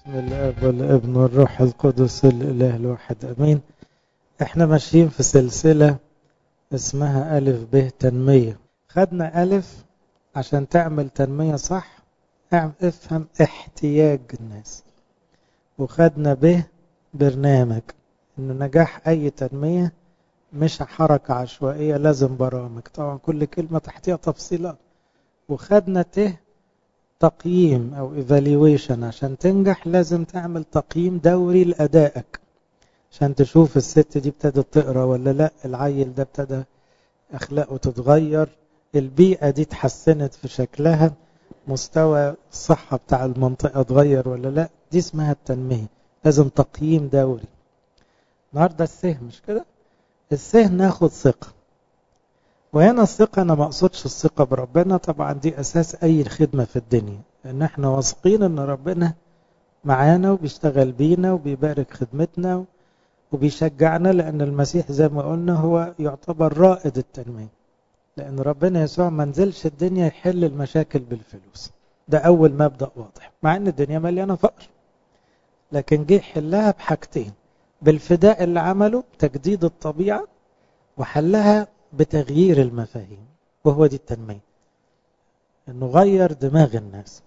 بسم الاب والابن والروح القدس الاله الواحد امين احنا ماشيين في سلسله اسمها الف ب تنميه خدنا الف عشان تعمل تنميه صح افهم احتياج الناس وخدنا ب برنامج انه نجاح اي تنميه مش حركه عشوائيه لازم برامج طبعا كل كلمه تحتها تفصيلات وخدنا ت تقييم او ايفالويشن عشان تنجح لازم تعمل تقييم دوري لادائك عشان تشوف الست دي ابتدت تقرا ولا لا العيل ده ابتدى اخلاقه تتغير البيئه دي اتحسنت في شكلها مستوى الصحه بتاع المنطقه اتغير ولا لا دي اسمها التنميه لازم تقييم دوري النهارده السه مش كده السه ناخد ثقه وهنا الثقة أنا ما أقصدش الثقة بربنا طبعا دي أساس أي خدمة في الدنيا إن إحنا واثقين إن ربنا معانا وبيشتغل بينا وبيبارك خدمتنا وبيشجعنا لأن المسيح زي ما قلنا هو يعتبر رائد التنمية لأن ربنا يسوع ما نزلش الدنيا يحل المشاكل بالفلوس ده أول مبدأ واضح مع إن الدنيا مليانة فقر لكن جه يحلها بحاجتين بالفداء اللي عمله تجديد الطبيعة وحلها بتغيير المفاهيم وهو دي التنمية انه غير دماغ الناس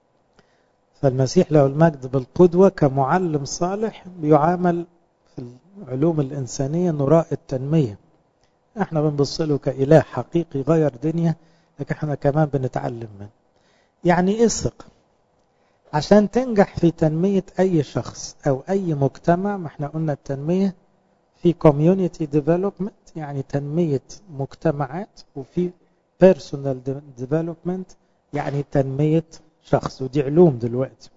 فالمسيح له المجد بالقدوة كمعلم صالح بيعامل في العلوم الإنسانية انه رائد تنمية احنا بنبص له كإله حقيقي غير دنيا لكن احنا كمان بنتعلم منه يعني ايه الثقة عشان تنجح في تنمية أي شخص أو أي مجتمع ما احنا قلنا التنمية في community development يعني تنمية مجتمعات وفي personal development يعني تنمية شخص ودي علوم دلوقتي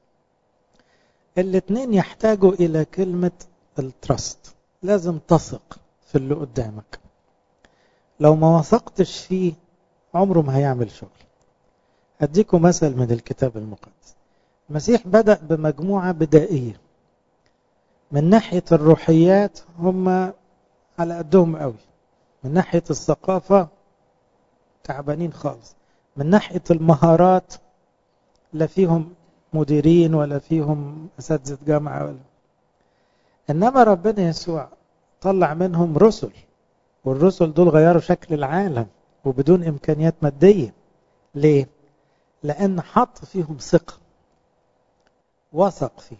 الاثنين يحتاجوا إلى كلمة التراست لازم تثق في اللي قدامك لو ما وثقتش فيه عمره ما هيعمل شغل هديكم مثل من الكتاب المقدس المسيح بدأ بمجموعة بدائية من ناحية الروحيات هم على قدهم قوي من ناحية الثقافة تعبانين خالص من ناحية المهارات لا فيهم مديرين ولا فيهم أساتذة جامعة ولا إنما ربنا يسوع طلع منهم رسل والرسل دول غيروا شكل العالم وبدون إمكانيات مادية ليه؟ لأن حط فيهم ثقة وثق فيهم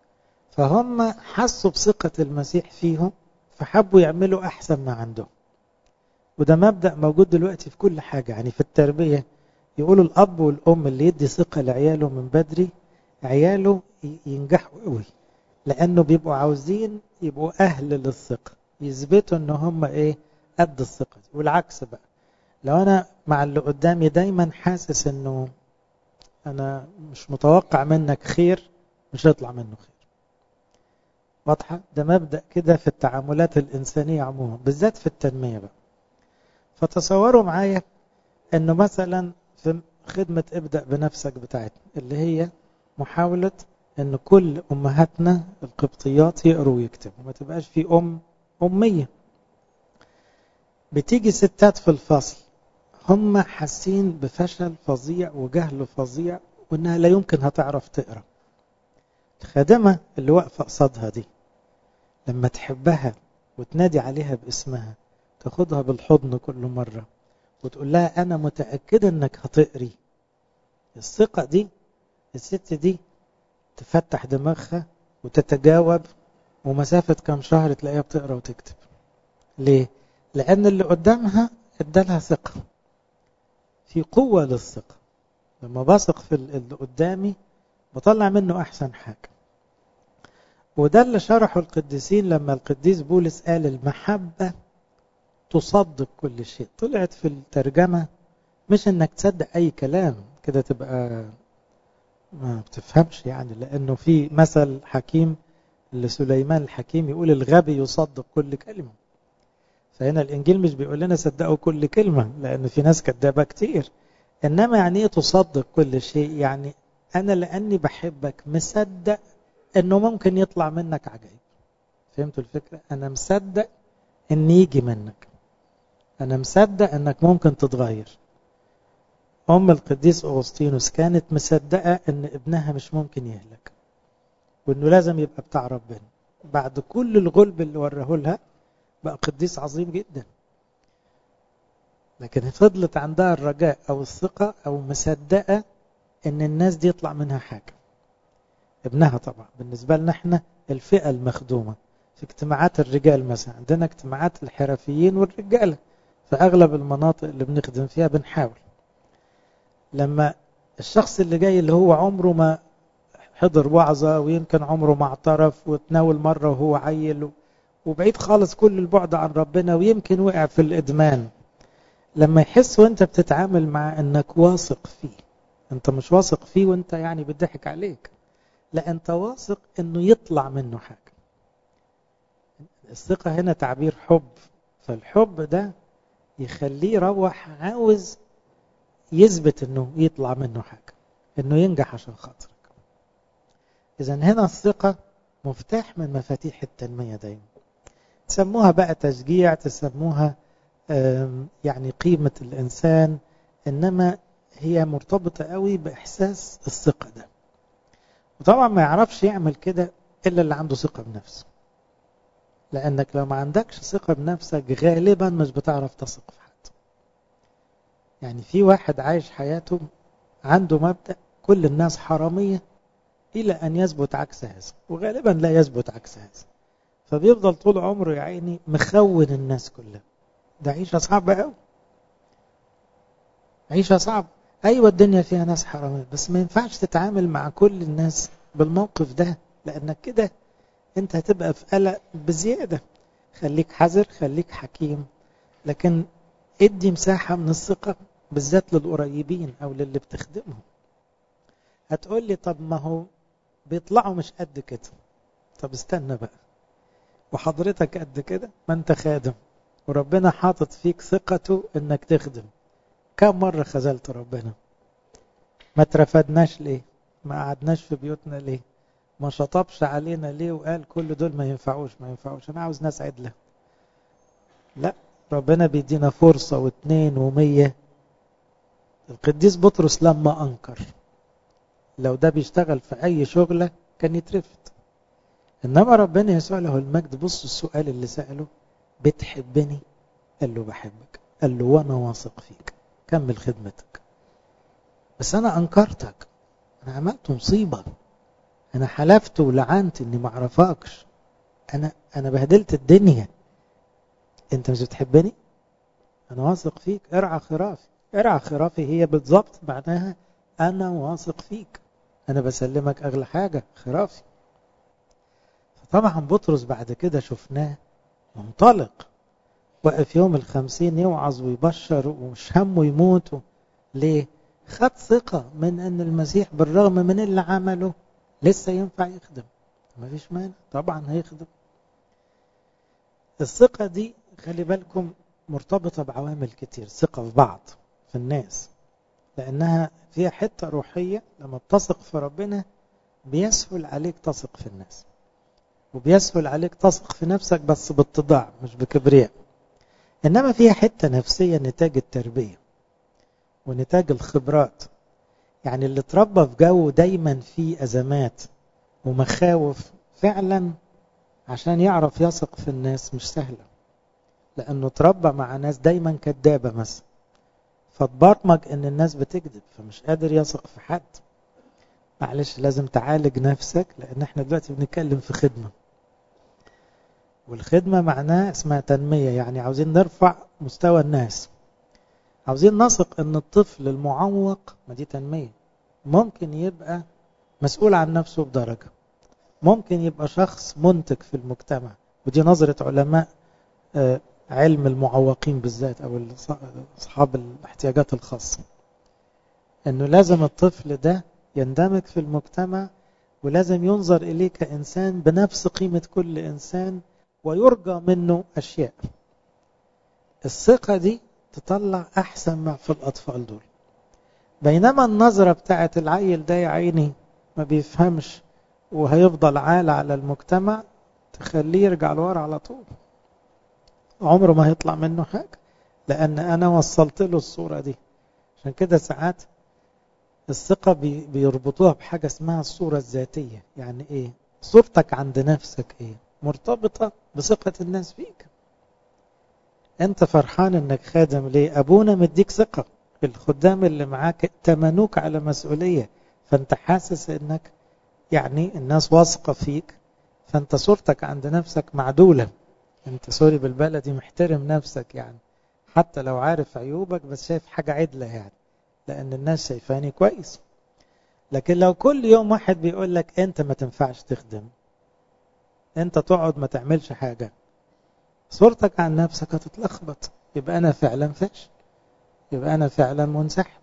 فهم حسوا بثقة المسيح فيهم فحبوا يعملوا أحسن ما عندهم وده مبدأ موجود دلوقتي في كل حاجة يعني في التربية يقولوا الأب والأم اللي يدي ثقة لعياله من بدري عياله ينجحوا قوي لأنه بيبقوا عاوزين يبقوا أهل للثقة يثبتوا إن هم إيه قد الثقة دي والعكس بقى لو أنا مع اللي قدامي دايما حاسس إنه أنا مش متوقع منك خير مش هيطلع منه خير واضحة ده مبدأ كده في التعاملات الإنسانية عموما بالذات في التنمية بقى فتصوروا معايا أنه مثلا في خدمة ابدأ بنفسك بتاعتنا اللي هي محاولة أن كل أمهاتنا القبطيات يقروا ويكتبوا ما تبقاش في أم أمية بتيجي ستات في الفصل هم حاسين بفشل فظيع وجهل فظيع وانها لا يمكن هتعرف تقرا الخادمة اللي واقفة قصادها دي لما تحبها وتنادي عليها باسمها تاخدها بالحضن كل مرة وتقول لها أنا متأكدة أنك هتقري الثقة دي الست دي تفتح دماغها وتتجاوب ومسافة كم شهر تلاقيها بتقرا وتكتب ليه؟ لأن اللي قدامها ادالها ثقة في قوة للثقة لما بثق في اللي قدامي بطلع منه أحسن حاجة وده اللي شرحه القديسين لما القديس بولس قال المحبة تصدق كل شيء طلعت في الترجمة مش انك تصدق اي كلام كده تبقى ما بتفهمش يعني لانه في مثل حكيم لسليمان الحكيم يقول الغبي يصدق كل كلمة فهنا الانجيل مش بيقول لنا صدقوا كل كلمة لان في ناس كدابة كتير انما يعني ايه تصدق كل شيء يعني انا لاني بحبك مصدق انه ممكن يطلع منك عجائب فهمتوا الفكرة انا مصدق ان يجي منك انا مصدق انك ممكن تتغير ام القديس اغسطينوس كانت مصدقة ان ابنها مش ممكن يهلك وانه لازم يبقى بتاع ربنا بعد كل الغلب اللي وراه لها بقى قديس عظيم جدا لكن فضلت عندها الرجاء او الثقة او مصدقة ان الناس دي يطلع منها حاجة ابنها طبعا بالنسبة لنا احنا الفئة المخدومة في اجتماعات الرجال مثلا عندنا اجتماعات الحرفيين والرجالة في اغلب المناطق اللي بنخدم فيها بنحاول لما الشخص اللي جاي اللي هو عمره ما حضر وعظة ويمكن عمره ما اعترف وتناول مرة وهو عيل وبعيد خالص كل البعد عن ربنا ويمكن وقع في الإدمان لما يحس وانت بتتعامل مع انك واثق فيه انت مش واثق فيه وانت يعني بتضحك عليك لا انت واثق انه يطلع منه حاجة الثقة هنا تعبير حب فالحب ده يخليه يروح عاوز يثبت انه يطلع منه حاجة انه ينجح عشان خاطرك اذا هنا الثقة مفتاح من مفاتيح التنمية دايما تسموها بقى تشجيع تسموها يعني قيمة الإنسان إنما هي مرتبطة قوي بإحساس الثقة ده وطبعا ما يعرفش يعمل كده إلا اللي عنده ثقة بنفسه لأنك لو ما عندكش ثقة بنفسك غالبا مش بتعرف تثق في حد يعني في واحد عايش حياته عنده مبدأ كل الناس حرامية إلى أن يثبت عكس هذا وغالبا لا يثبت عكس هذا فبيفضل طول عمره يا عيني مخون الناس كلها ده عيشة صعبة قوي عيشة صعبة أيوة الدنيا فيها ناس حرامية بس ما ينفعش تتعامل مع كل الناس بالموقف ده لأنك كده أنت هتبقى في قلق بزيادة خليك حذر خليك حكيم لكن ادي مساحة من الثقة بالذات للقريبين أو للي بتخدمهم هتقول لي طب ما هو بيطلعوا مش قد كده طب استنى بقى وحضرتك قد كده ما انت خادم وربنا حاطط فيك ثقته انك تخدم كم مرة خذلت ربنا ما ترفدناش ليه ما قعدناش في بيوتنا ليه ما شطبش علينا ليه وقال كل دول ما ينفعوش ما ينفعوش انا عاوز ناس عدلة لا ربنا بيدينا فرصة واثنين ومية القديس بطرس لما انكر لو ده بيشتغل في اي شغلة كان يترفد انما ربنا يسوع له المجد بص السؤال اللي سأله بتحبني قال له بحبك قال له وانا واثق فيك كمل خدمتك بس انا انكرتك انا عملت مصيبة انا حلفت ولعنت اني ما اعرفكش انا انا بهدلت الدنيا انت مش بتحبني انا واثق فيك ارعى خرافي ارعى خرافي هي بالظبط معناها انا واثق فيك انا بسلمك اغلى حاجة خرافي طبعا بطرس بعد كده شفناه منطلق وقف يوم الخمسين يوعظ ويبشر ومش همه يموت ليه خد ثقة من ان المسيح بالرغم من اللي عمله لسه ينفع يخدم ما فيش مانع طبعا هيخدم الثقة دي خلي بالكم مرتبطة بعوامل كتير ثقة في بعض في الناس لأنها فيها حتة روحية لما بتثق في ربنا بيسهل عليك تثق في الناس وبيسهل عليك تثق في نفسك بس باتضاع مش بكبرياء إنما فيها حتة نفسية نتاج التربية ونتاج الخبرات يعني اللي اتربى في جو دايما فيه أزمات ومخاوف فعلا عشان يعرف يثق في الناس مش سهلة لأنه اتربى مع ناس دايما كدابة مثلا فتبرمج ان الناس بتكذب فمش قادر يثق في حد معلش لازم تعالج نفسك لان احنا دلوقتي بنتكلم في خدمة والخدمة معناها اسمها تنمية يعني عاوزين نرفع مستوى الناس عاوزين نثق ان الطفل المعوق ما دي تنمية ممكن يبقى مسؤول عن نفسه بدرجة ممكن يبقى شخص منتج في المجتمع ودي نظرة علماء علم المعوقين بالذات او اصحاب الاحتياجات الخاصة انه لازم الطفل ده يندمج في المجتمع ولازم ينظر اليه كانسان بنفس قيمة كل انسان ويرجى منه اشياء الثقة دي تطلع احسن ما في الاطفال دول بينما النظرة بتاعت العيل ده يا عيني ما بيفهمش وهيفضل عالة على المجتمع تخليه يرجع لورا على طول عمره ما هيطلع منه حاجة لأن أنا وصلت له الصورة دي عشان كده ساعات الثقة بيربطوها بحاجة اسمها الصورة الذاتية يعني إيه؟ صورتك عند نفسك ايه مرتبطة بثقة الناس فيك انت فرحان انك خادم ليه ابونا مديك ثقة الخدام اللي معاك تمنوك على مسؤولية فانت حاسس انك يعني الناس واثقة فيك فانت صورتك عند نفسك معدولة انت سوري بالبلدي محترم نفسك يعني حتى لو عارف عيوبك بس شايف حاجة عدلة يعني لان الناس شايفاني كويس لكن لو كل يوم واحد بيقول لك انت ما تنفعش تخدم انت تقعد ما تعملش حاجة صورتك عن نفسك هتتلخبط يبقى انا فعلا فاشل يبقى انا فعلا منسحب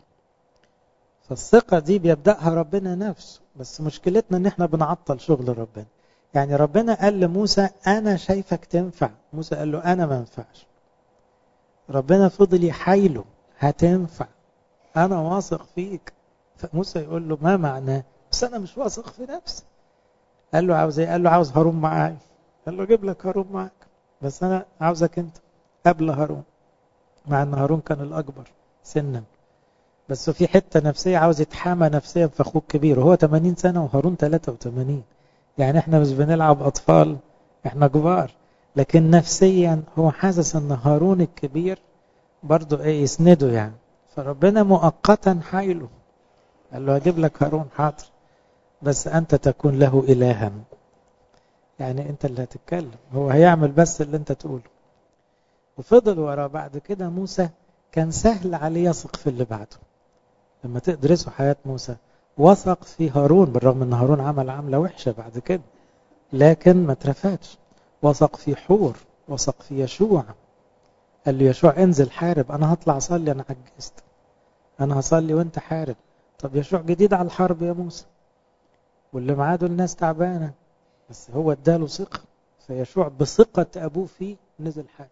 فالثقة دي بيبدأها ربنا نفسه بس مشكلتنا ان احنا بنعطل شغل ربنا يعني ربنا قال لموسى انا شايفك تنفع موسى قال له انا ما ينفعش ربنا فضل يحايله هتنفع انا واثق فيك فموسى يقول له ما معناه بس انا مش واثق في نفسي قال له عاوز ايه قال له عاوز هارون معايا قال له اجيب لك هارون معاك بس انا عاوزك انت قبل هارون مع ان هارون كان الاكبر سنا بس في حته نفسيه عاوز يتحامى نفسيا في اخوه الكبير وهو 80 سنه وهارون 83 يعني احنا مش بنلعب اطفال احنا كبار لكن نفسيا هو حاسس ان هارون الكبير برضه ايه يسنده يعني فربنا مؤقتا حايله قال له هجيب لك هارون حاضر بس انت تكون له الها يعني انت اللي هتتكلم هو هيعمل بس اللي انت تقوله وفضل ورا بعد كده موسى كان سهل عليه يثق في اللي بعده لما تدرسوا حياة موسى وثق في هارون بالرغم ان هارون عمل عملة وحشة بعد كده لكن ما اترفدش وثق في حور وثق في يشوع قال له يشوع انزل حارب انا هطلع اصلي انا عجزت انا هصلي وانت حارب طب يشوع جديد على الحرب يا موسى واللي معاه دول ناس تعبانه بس هو اداله ثقه فيشوع بثقه ابوه فيه نزل حارب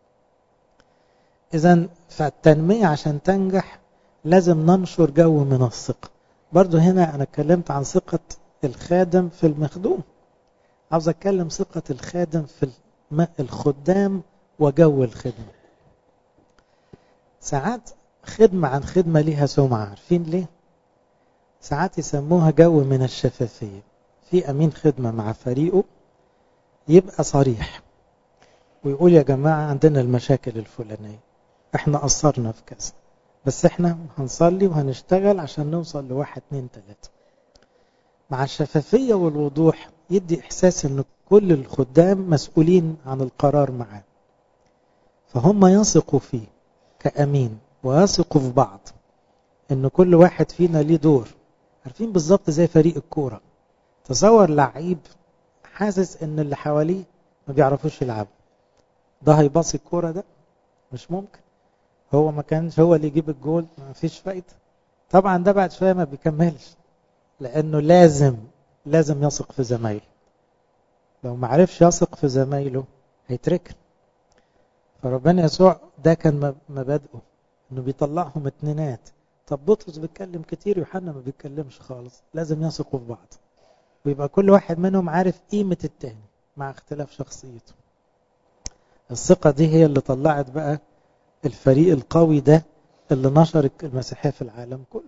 اذا فالتنميه عشان تنجح لازم ننشر جو من الثقه برضو هنا انا اتكلمت عن ثقه الخادم في المخدوم عاوز اتكلم ثقه الخادم في الخدام وجو الخدمه ساعات خدمة عن خدمة ليها سمعة عارفين ليه؟ ساعات يسموها جو من الشفافية في أمين خدمة مع فريقه يبقى صريح ويقول يا جماعة عندنا المشاكل الفلانية احنا قصرنا في كذا بس احنا هنصلي وهنشتغل عشان نوصل لواحد اتنين تلاتة مع الشفافية والوضوح يدي إحساس أن كل الخدام مسؤولين عن القرار معاه فهم يثقوا فيه كأمين ويثقوا في بعض ان كل واحد فينا ليه دور عارفين بالظبط زي فريق الكوره تصور لعيب حاسس ان اللي حواليه ما بيعرفوش يلعبوا ده هيباصي الكوره ده مش ممكن هو ما كانش هو اللي يجيب الجول ما فيش فايده طبعا ده بعد شويه ما بيكملش لانه لازم لازم يثق في زمايله لو ما عرفش يثق في زمايله هيتركن فربنا يسوع ده كان مبادئه انه بيطلعهم اتنينات طب بطرس بيتكلم كتير يوحنا ما بيتكلمش خالص لازم يثقوا في بعض ويبقى كل واحد منهم عارف قيمة التاني مع اختلاف شخصيته الثقة دي هي اللي طلعت بقى الفريق القوي ده اللي نشر المسيحية في العالم كله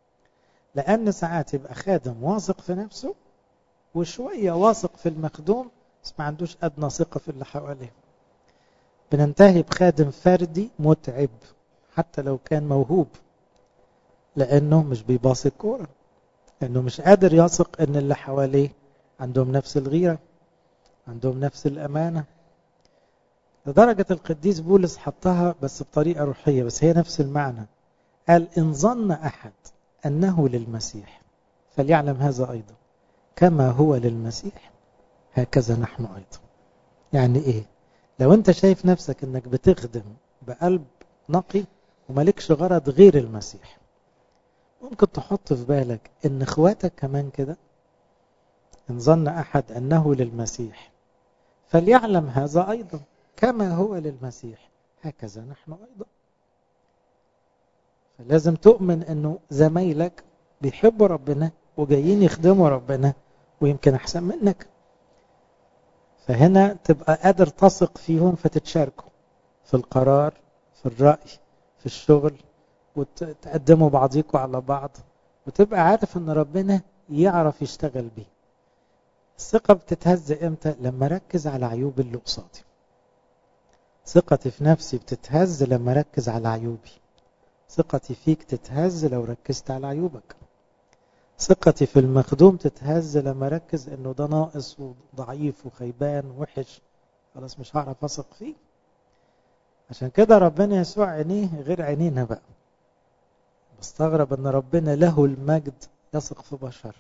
لأن ساعات يبقى خادم واثق في نفسه وشوية واثق في المخدوم بس ما عندوش أدنى ثقة في اللي حواليه بننتهي بخادم فردي متعب حتى لو كان موهوب لأنه مش بيباصي الكورة لأنه مش قادر يثق أن اللي حواليه عندهم نفس الغيرة عندهم نفس الأمانة لدرجة القديس بولس حطها بس بطريقة روحية بس هي نفس المعنى قال إن ظن أحد أنه للمسيح فليعلم هذا أيضا كما هو للمسيح هكذا نحن أيضا يعني إيه لو أنت شايف نفسك أنك بتخدم بقلب نقي ومالكش غرض غير المسيح ممكن تحط في بالك ان اخواتك كمان كده ان ظن احد انه للمسيح فليعلم هذا ايضا كما هو للمسيح هكذا نحن ايضا فلازم تؤمن انه زمايلك بيحبوا ربنا وجايين يخدموا ربنا ويمكن احسن منك فهنا تبقى قادر تثق فيهم فتتشاركوا في القرار في الرأي في الشغل وتقدموا بعضيكوا على بعض وتبقى عارف ان ربنا يعرف يشتغل بيه الثقة بتتهز امتى لما ركز على عيوب اللي قصادي ثقتي في نفسي بتتهز لما ركز على عيوبي ثقتي فيك تتهز لو ركزت على عيوبك ثقتي في المخدوم تتهز لما ركز انه ده ناقص وضعيف وخيبان ووحش خلاص مش هعرف اثق فيه عشان كده ربنا يسوع عينيه غير عينينا بقى بستغرب ان ربنا له المجد يثق في بشر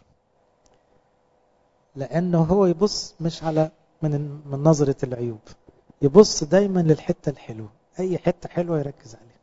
لانه هو يبص مش على من من نظره العيوب يبص دايما للحته الحلوه اي حته حلوه يركز عليها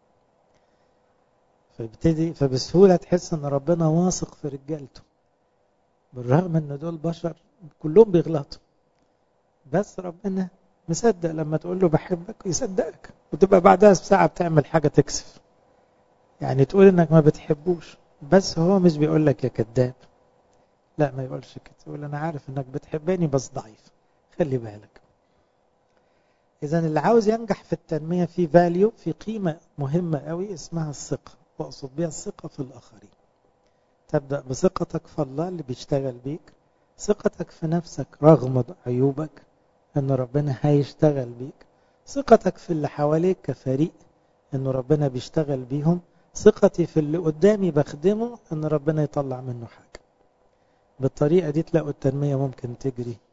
فيبتدي فبسهوله تحس ان ربنا واثق في رجالته بالرغم ان دول بشر كلهم بيغلطوا بس ربنا مصدق لما تقول له بحبك يصدقك وتبقى بعدها بساعه بتعمل حاجه تكسف يعني تقول انك ما بتحبوش بس هو مش بيقول لك يا كذاب لا ما يقولش كده يقول انا عارف انك بتحبني بس ضعيف خلي بالك اذا اللي عاوز ينجح في التنميه في فاليو في قيمه مهمه قوي اسمها الثقه واقصد بيها الثقه في الاخرين تبدا بثقتك في الله اللي بيشتغل بيك ثقتك في نفسك رغم عيوبك ان ربنا هيشتغل بيك ثقتك في اللي حواليك كفريق ان ربنا بيشتغل بيهم ثقتي في اللي قدامي بخدمه ان ربنا يطلع منه حاجه بالطريقه دي تلاقوا التنميه ممكن تجري